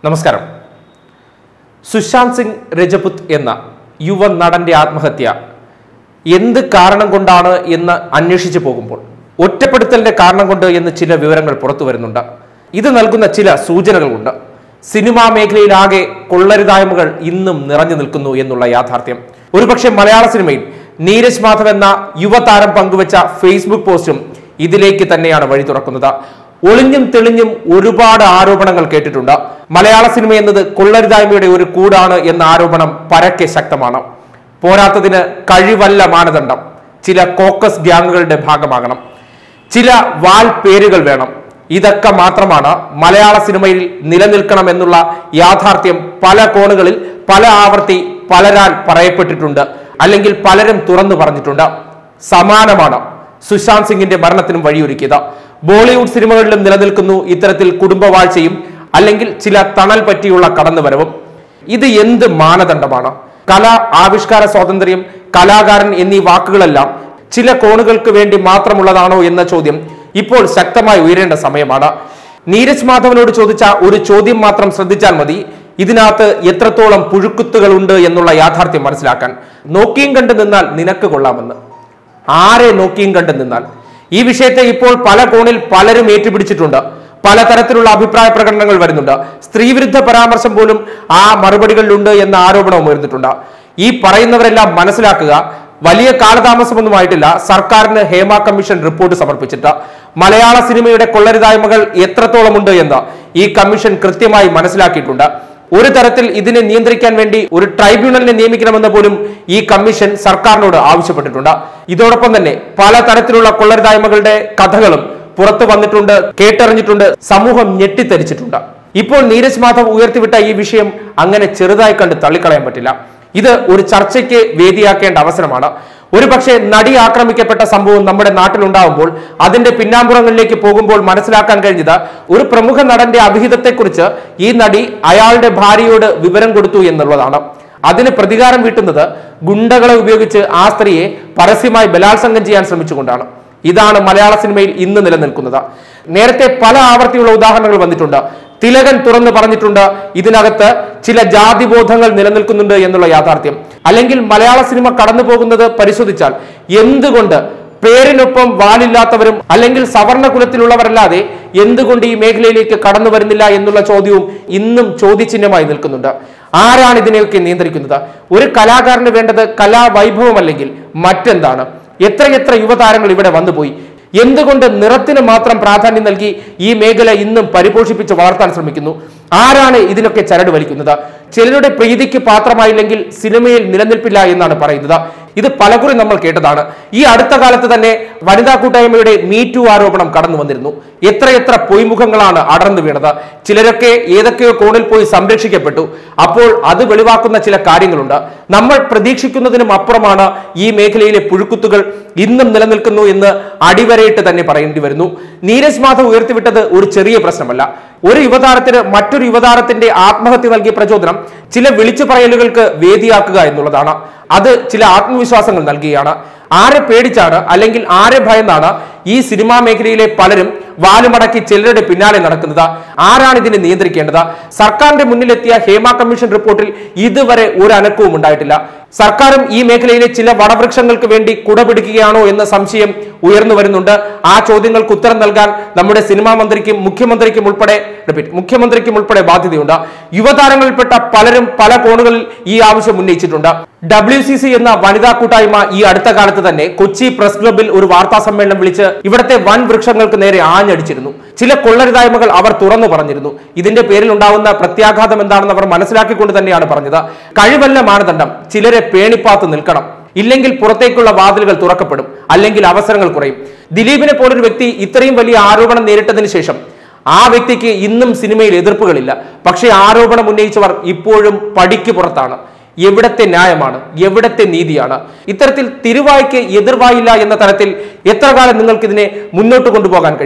നമസ്കാരം സുശാന്ത് സിംഗ് രജപുത് എന്ന യുവ നടന്റെ ആത്മഹത്യ എന്ത് കാരണം കൊണ്ടാണ് എന്ന് അന്വേഷിച്ചു പോകുമ്പോൾ ഒറ്റപ്പെടുത്തലിന്റെ കാരണം കൊണ്ട് എന്ന് ചില വിവരങ്ങൾ പുറത്തു വരുന്നുണ്ട് ഇത് നൽകുന്ന ചില സൂചനകളുണ്ട് സിനിമാ മേഖലയിലാകെ കൊള്ളരുതായ്മകൾ ഇന്നും നിറഞ്ഞു നിൽക്കുന്നു എന്നുള്ള യാഥാർത്ഥ്യം ഒരുപക്ഷെ മലയാള സിനിമയിൽ നീരജ് മാധവ് എന്ന യുവതാരം പങ്കുവച്ച ഫേസ്ബുക്ക് പോസ്റ്റും ഇതിലേക്ക് തന്നെയാണ് വഴി തുറക്കുന്നത് ഒളിഞ്ഞും തെളിഞ്ഞും ഒരുപാട് ആരോപണങ്ങൾ കേട്ടിട്ടുണ്ട് മലയാള സിനിമ എന്നത് കൊള്ളരുതായ്മയുടെ ഒരു കൂടാണ് എന്ന ആരോപണം പരക്കെ ശക്തമാണ് പോരാത്തതിന് കഴിവല്ല മാനദണ്ഡം ചില കോക്കസ് ഗ്യാങ്ങുകളുടെ ഭാഗമാകണം ചില വാൽ പേരുകൾ വേണം ഇതൊക്കെ മാത്രമാണ് മലയാള സിനിമയിൽ നിലനിൽക്കണം എന്നുള്ള യാഥാർത്ഥ്യം പല കോണുകളിൽ പല ആവർത്തി പലരാൽ പറയപ്പെട്ടിട്ടുണ്ട് അല്ലെങ്കിൽ പലരും തുറന്നു പറഞ്ഞിട്ടുണ്ട് സമാനമാണ് സുശാന്ത് സിംഗിന്റെ മരണത്തിനും വഴിയൊരുക്കിയത് ബോളിവുഡ് സിനിമകളിലും നിലനിൽക്കുന്നു ഇത്തരത്തിൽ കുടുംബവാഴ്ചയും അല്ലെങ്കിൽ ചില തണൽ പറ്റിയുള്ള കടന്നുവരവും ഇത് എന്ത് മാനദണ്ഡമാണ് കല ആവിഷ്കാര സ്വാതന്ത്ര്യം കലാകാരൻ എന്നീ വാക്കുകളെല്ലാം ചില കോണുകൾക്ക് വേണ്ടി മാത്രമുള്ളതാണോ എന്ന ചോദ്യം ഇപ്പോൾ ശക്തമായി ഉയരേണ്ട സമയമാണ് നീരജ് മാധവനോട് ചോദിച്ച ഒരു ചോദ്യം മാത്രം ശ്രദ്ധിച്ചാൽ മതി ഇതിനകത്ത് എത്രത്തോളം പുഴുക്കുത്തുകളുണ്ട് എന്നുള്ള യാഥാർത്ഥ്യം മനസ്സിലാക്കാൻ നോക്കിയും കണ്ടു നിന്നാൽ നിനക്ക് കൊള്ളാമെന്ന് ആരെ നോക്കിയും കണ്ടു നിന്നാൽ ഈ വിഷയത്തെ ഇപ്പോൾ പല കോണിൽ പലരും ഏറ്റുപിടിച്ചിട്ടുണ്ട് പലതരത്തിലുള്ള അഭിപ്രായ പ്രകടനങ്ങൾ വരുന്നുണ്ട് സ്ത്രീവിരുദ്ധ പരാമർശം പോലും ആ മറുപടികളിലുണ്ട് എന്ന ആരോപണവും ഉയർന്നിട്ടുണ്ട് ഈ പറയുന്നവരെല്ലാം മനസ്സിലാക്കുക വലിയ കാലതാമസമൊന്നുമായിട്ടില്ല സർക്കാരിന് ഹേമ കമ്മീഷൻ റിപ്പോർട്ട് സമർപ്പിച്ചിട്ട് മലയാള സിനിമയുടെ കൊള്ളരുതായ്മകൾ എത്രത്തോളമുണ്ട് എന്ന് ഈ കമ്മീഷൻ കൃത്യമായി മനസ്സിലാക്കിയിട്ടുണ്ട് ഒരു തരത്തിൽ ഇതിനെ നിയന്ത്രിക്കാൻ വേണ്ടി ഒരു ട്രൈബ്യൂണലിനെ നിയമിക്കണമെന്ന് പോലും ഈ കമ്മീഷൻ സർക്കാരിനോട് ആവശ്യപ്പെട്ടിട്ടുണ്ട് ഇതോടൊപ്പം തന്നെ പലതരത്തിലുള്ള കൊള്ളരുതായ്മകളുടെ കഥകളും പുറത്തു വന്നിട്ടുണ്ട് കേട്ടറിഞ്ഞിട്ടുണ്ട് സമൂഹം ഞെട്ടിത്തരിച്ചിട്ടുണ്ട് ഇപ്പോൾ നീരജ് മാധവ് ഉയർത്തിവിട്ട ഈ വിഷയം അങ്ങനെ ചെറുതായി കണ്ട് തള്ളിക്കളയാൻ പറ്റില്ല ഇത് ഒരു ചർച്ചയ്ക്ക് വേദിയാക്കേണ്ട അവസരമാണ് ഒരു പക്ഷേ നടി ആക്രമിക്കപ്പെട്ട സംഭവം നമ്മുടെ നാട്ടിലുണ്ടാവുമ്പോൾ അതിന്റെ പിന്നാമ്പുറങ്ങളിലേക്ക് പോകുമ്പോൾ മനസ്സിലാക്കാൻ കഴിഞ്ഞത് ഒരു പ്രമുഖ നടന്റെ അഭിഹിതത്തെക്കുറിച്ച് ഈ നടി അയാളുടെ ഭാര്യയോട് വിവരം കൊടുത്തു എന്നുള്ളതാണ് അതിന് പ്രതികാരം വീട്ടുന്നത് ഗുണ്ടകളെ ഉപയോഗിച്ച് ആ സ്ത്രീയെ പരസ്യമായി ബലാത്സംഗം ചെയ്യാൻ ശ്രമിച്ചുകൊണ്ടാണ് ഇതാണ് മലയാള സിനിമയിൽ ഇന്ന് നിലനിൽക്കുന്നത് നേരത്തെ പല ആവർത്തിയുള്ള ഉദാഹരണങ്ങൾ വന്നിട്ടുണ്ട് തിലകൻ തുറന്നു പറഞ്ഞിട്ടുണ്ട് ഇതിനകത്ത് ചില ജാതിബോധങ്ങൾ നിലനിൽക്കുന്നുണ്ട് എന്നുള്ള യാഥാർത്ഥ്യം അല്ലെങ്കിൽ മലയാള സിനിമ കടന്നു പോകുന്നത് പരിശോധിച്ചാൽ എന്തുകൊണ്ട് പേരിനൊപ്പം വാലില്ലാത്തവരും അല്ലെങ്കിൽ സവർണ കുലത്തിലുള്ളവരല്ലാതെ എന്തുകൊണ്ട് ഈ മേഖലയിലേക്ക് കടന്നു വരുന്നില്ല എന്നുള്ള ചോദ്യവും ഇന്നും ചോദ്യചിഹ്നമായി നിൽക്കുന്നുണ്ട് ആരാണ് ഇതിനെയൊക്കെ നിയന്ത്രിക്കുന്നത് ഒരു കലാകാരന് വേണ്ടത് കലാവൈഭവമല്ലെങ്കിൽ മറ്റെന്താണ് എത്രയെത്ര യുവതാരങ്ങൾ ഇവിടെ വന്നുപോയി എന്തുകൊണ്ട് നിറത്തിന് മാത്രം പ്രാധാന്യം നൽകി ഈ മേഖല ഇന്നും പരിപോഷിപ്പിച്ച് വളർത്താൻ ശ്രമിക്കുന്നു ആരാണ് ഇതിനൊക്കെ ചരട് വലിക്കുന്നത് ചിലരുടെ പ്രീതിക്ക് പാത്രമായില്ലെങ്കിൽ സിനിമയിൽ നിലനിൽപ്പില്ല എന്നാണ് പറയുന്നത് ഇത് പലകുറി നമ്മൾ കേട്ടതാണ് ഈ അടുത്ത കാലത്ത് തന്നെ വനിതാ കൂട്ടായ്മയുടെ മീ ടു ആരോപണം കടന്നു വന്നിരുന്നു എത്രയെത്ര പൊയ്മുഖങ്ങളാണ് അടർന്നു വീണത് ചിലരൊക്കെ ഏതൊക്കെയോ കോണിൽ പോയി സംരക്ഷിക്കപ്പെട്ടു അപ്പോൾ അത് വെളിവാക്കുന്ന ചില കാര്യങ്ങളുണ്ട് നമ്മൾ പ്രതീക്ഷിക്കുന്നതിനും അപ്പുറമാണ് ഈ മേഖലയിലെ പുഴുക്കുത്തുകൾ ഇന്നും നിലനിൽക്കുന്നു എന്ന് അടിവരയിട്ട് തന്നെ പറയേണ്ടി വരുന്നു നീരജ് മാധവ് ഉയർത്തിവിട്ടത് ഒരു ചെറിയ പ്രശ്നമല്ല ഒരു യുവതാരത്തിന് മറ്റൊരു യുവതാരത്തിന്റെ ആത്മഹത്യ നൽകിയ പ്രചോദനം ചില വിളിച്ചു പറയലുകൾക്ക് വേദിയാക്കുക എന്നുള്ളതാണ് അത് ചില ആത്മവിശ്വാസങ്ങൾ നൽകുകയാണ് ആരെ പേടിച്ചാണ് അല്ലെങ്കിൽ ആരെ ഭയന്നാണ് ഈ സിനിമാ മേഖലയിലെ പലരും വാലുമടക്കി ചിലരുടെ പിന്നാലെ നടക്കുന്നത് ആരാണ് ഇതിനെ നിയന്ത്രിക്കേണ്ടത് സർക്കാരിന്റെ മുന്നിലെത്തിയ ഹേമ കമ്മീഷൻ റിപ്പോർട്ടിൽ ഇതുവരെ ഒരു അനക്കവും ഉണ്ടായിട്ടില്ല സർക്കാരും ഈ മേഖലയിലെ ചില വടവൃക്ഷങ്ങൾക്ക് വേണ്ടി കുടപിടിക്കുകയാണോ എന്ന സംശയം ഉയർന്നു വരുന്നുണ്ട് ആ ചോദ്യങ്ങൾക്ക് ഉത്തരം നൽകാൻ നമ്മുടെ സിനിമാ മന്ത്രിക്കും മുഖ്യമന്ത്രിക്കും ഉൾപ്പെടെ റിപ്പീറ്റ് മുഖ്യമന്ത്രിക്കും ഉൾപ്പെടെ ബാധ്യതയുണ്ട് യുവതാരങ്ങളിൽപ്പെട്ട പലരും പല കോണുകളിൽ ഈ ആവശ്യം ഉന്നയിച്ചിട്ടുണ്ട് ഡബ്ല്യു സി സി എന്ന വനിതാ കൂട്ടായ്മ ഈ അടുത്ത കാലത്ത് തന്നെ കൊച്ചി പ്രസ് ക്ലബിൽ ഒരു വാർത്താ സമ്മേളനം വിളിച്ച് ഇവിടുത്തെ വൻ വൃക്ഷങ്ങൾക്ക് നേരെ ആഞ്ഞടിച്ചിരുന്നു ചില കൊള്ളരുതായ്മകൾ അവർ തുറന്നു പറഞ്ഞിരുന്നു ഇതിന്റെ പേരിൽ ഉണ്ടാവുന്ന പ്രത്യാഘാതം എന്താണെന്ന് അവർ മനസ്സിലാക്കിക്കൊണ്ട് തന്നെയാണ് പറഞ്ഞത് കഴിവല്ല മാനദണ്ഡം ചിലരെ പേണിപ്പാത്ത് നിൽക്കണം ഇല്ലെങ്കിൽ പുറത്തേക്കുള്ള വാതിലുകൾ തുറക്കപ്പെടും അല്ലെങ്കിൽ അവസരങ്ങൾ കുറയും ദിലീപിനെ പോലൊരു വ്യക്തി ഇത്രയും വലിയ ആരോപണം നേരിട്ടതിന് ശേഷം ആ വ്യക്തിക്ക് ഇന്നും സിനിമയിൽ എതിർപ്പുകളില്ല പക്ഷേ ആരോപണം ഉന്നയിച്ചവർ ഇപ്പോഴും പടിക്ക് പുറത്താണ് എവിടത്തെ ന്യായമാണ് എവിടത്തെ നീതിയാണ് ഇത്തരത്തിൽ തിരുവായ്ക്ക് എതിർവായില്ല എന്ന തരത്തിൽ എത്ര കാലം നിങ്ങൾക്ക് ഇതിനെ മുന്നോട്ട് കൊണ്ടുപോകാൻ കഴിയും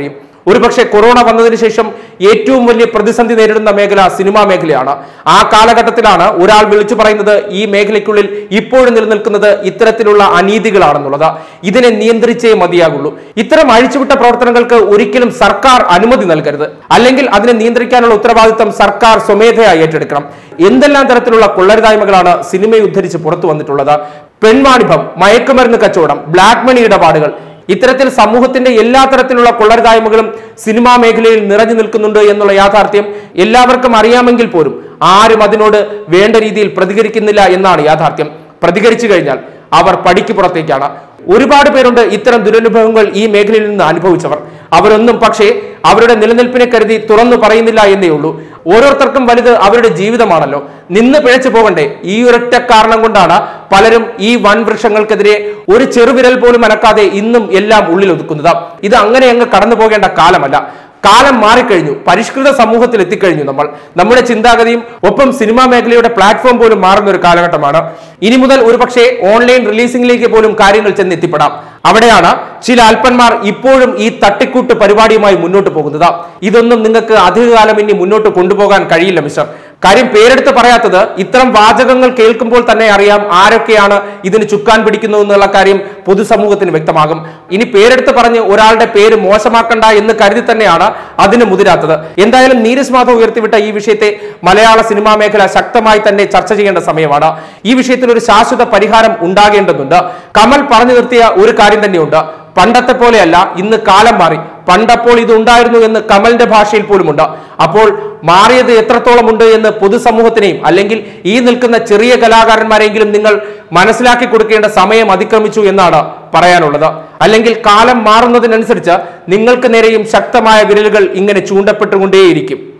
ഒരുപക്ഷെ കൊറോണ വന്നതിന് ശേഷം ഏറ്റവും വലിയ പ്രതിസന്ധി നേരിടുന്ന മേഖല സിനിമാ മേഖലയാണ് ആ കാലഘട്ടത്തിലാണ് ഒരാൾ വിളിച്ചു പറയുന്നത് ഈ മേഖലയ്ക്കുള്ളിൽ ഇപ്പോഴും നിലനിൽക്കുന്നത് ഇത്തരത്തിലുള്ള അനീതികളാണെന്നുള്ളത് ഇതിനെ നിയന്ത്രിച്ചേ മതിയാകുള്ളൂ ഇത്തരം അഴിച്ചുവിട്ട പ്രവർത്തനങ്ങൾക്ക് ഒരിക്കലും സർക്കാർ അനുമതി നൽകരുത് അല്ലെങ്കിൽ അതിനെ നിയന്ത്രിക്കാനുള്ള ഉത്തരവാദിത്തം സർക്കാർ സ്വമേധയായി ഏറ്റെടുക്കണം എന്തെല്ലാം തരത്തിലുള്ള കൊള്ളരുതായ്മകളാണ് സിനിമയെ ഉദ്ധരിച്ച് പുറത്തു വന്നിട്ടുള്ളത് പെൺവാണിഭം മയക്കുമരുന്ന് കച്ചവടം ബ്ലാക്ക് മണി ഇടപാടുകൾ ഇത്തരത്തിൽ സമൂഹത്തിന്റെ എല്ലാ തരത്തിലുള്ള കൊള്ളരുതായ്മകളും സിനിമാ മേഖലയിൽ നിറഞ്ഞു നിൽക്കുന്നുണ്ട് എന്നുള്ള യാഥാർത്ഥ്യം എല്ലാവർക്കും അറിയാമെങ്കിൽ പോലും ആരും അതിനോട് വേണ്ട രീതിയിൽ പ്രതികരിക്കുന്നില്ല എന്നാണ് യാഥാർത്ഥ്യം പ്രതികരിച്ചു കഴിഞ്ഞാൽ അവർ പടിക്ക് പുറത്തേക്കാണ് ഒരുപാട് പേരുണ്ട് ഇത്തരം ദുരനുഭവങ്ങൾ ഈ മേഖലയിൽ നിന്ന് അനുഭവിച്ചവർ അവരൊന്നും പക്ഷേ അവരുടെ നിലനിൽപ്പിനെ കരുതി തുറന്നു പറയുന്നില്ല എന്നേ ഉള്ളൂ ഓരോരുത്തർക്കും വലുത് അവരുടെ ജീവിതമാണല്ലോ നിന്ന് പിഴച്ചു പോകണ്ടേ ഈ ഒരൊറ്റ കാരണം കൊണ്ടാണ് പലരും ഈ വൻ വൃക്ഷങ്ങൾക്കെതിരെ ഒരു ചെറുവിരൽ പോലും അനക്കാതെ ഇന്നും എല്ലാം ഉള്ളിൽ ഒതുക്കുന്നത് ഇത് അങ്ങനെ അങ്ങ് കടന്നു പോകേണ്ട കാലമല്ല കാലം മാറിക്കഴിഞ്ഞു പരിഷ്കൃത സമൂഹത്തിൽ എത്തിക്കഴിഞ്ഞു നമ്മൾ നമ്മുടെ ചിന്താഗതിയും ഒപ്പം സിനിമാ മേഖലയുടെ പ്ലാറ്റ്ഫോം പോലും മാറുന്ന ഒരു കാലഘട്ടമാണ് ഇനി മുതൽ ഒരുപക്ഷെ ഓൺലൈൻ റിലീസിംഗിലേക്ക് പോലും കാര്യങ്ങൾ ചെന്ന് എത്തിപ്പെടാം അവിടെയാണ് ചില അല്പന്മാർ ഇപ്പോഴും ഈ തട്ടിക്കൂട്ട് പരിപാടിയുമായി മുന്നോട്ട് പോകുന്നത് ഇതൊന്നും നിങ്ങൾക്ക് അധികകാലം ഇനി മുന്നോട്ട് കൊണ്ടുപോകാൻ കഴിയില്ല മിസ്റ്റർ കാര്യം പേരെടുത്ത് പറയാത്തത് ഇത്തരം വാചകങ്ങൾ കേൾക്കുമ്പോൾ തന്നെ അറിയാം ആരൊക്കെയാണ് ഇതിന് ചുക്കാൻ പിടിക്കുന്നു എന്നുള്ള കാര്യം പൊതുസമൂഹത്തിന് വ്യക്തമാകും ഇനി പേരെടുത്ത് പറഞ്ഞ് ഒരാളുടെ പേര് മോശമാക്കണ്ട എന്ന് കരുതി തന്നെയാണ് അതിന് മുതിരാത്തത് എന്തായാലും നീരജ് മാധവ് ഉയർത്തിവിട്ട ഈ വിഷയത്തെ മലയാള സിനിമാ മേഖല ശക്തമായി തന്നെ ചർച്ച ചെയ്യേണ്ട സമയമാണ് ഈ വിഷയത്തിൽ ഒരു ശാശ്വത പരിഹാരം ഉണ്ടാകേണ്ടതുണ്ട് കമൽ പറഞ്ഞു നിർത്തിയ ഒരു കാര്യം തന്നെയുണ്ട് പണ്ടത്തെ പോലെയല്ല ഇന്ന് കാലം മാറി പണ്ടപ്പോൾ ഇത് ഉണ്ടായിരുന്നു എന്ന് കമലിന്റെ ഭാഷയിൽ പോലുമുണ്ട് അപ്പോൾ മാറിയത് എത്രത്തോളം ഉണ്ട് എന്ന് പൊതുസമൂഹത്തിനെയും അല്ലെങ്കിൽ ഈ നിൽക്കുന്ന ചെറിയ കലാകാരന്മാരെങ്കിലും നിങ്ങൾ മനസ്സിലാക്കി കൊടുക്കേണ്ട സമയം അതിക്രമിച്ചു എന്നാണ് പറയാനുള്ളത് അല്ലെങ്കിൽ കാലം മാറുന്നതിനനുസരിച്ച് നിങ്ങൾക്ക് നേരെയും ശക്തമായ വിരലുകൾ ഇങ്ങനെ ചൂണ്ടപ്പെട്ടുകൊണ്ടേയിരിക്കും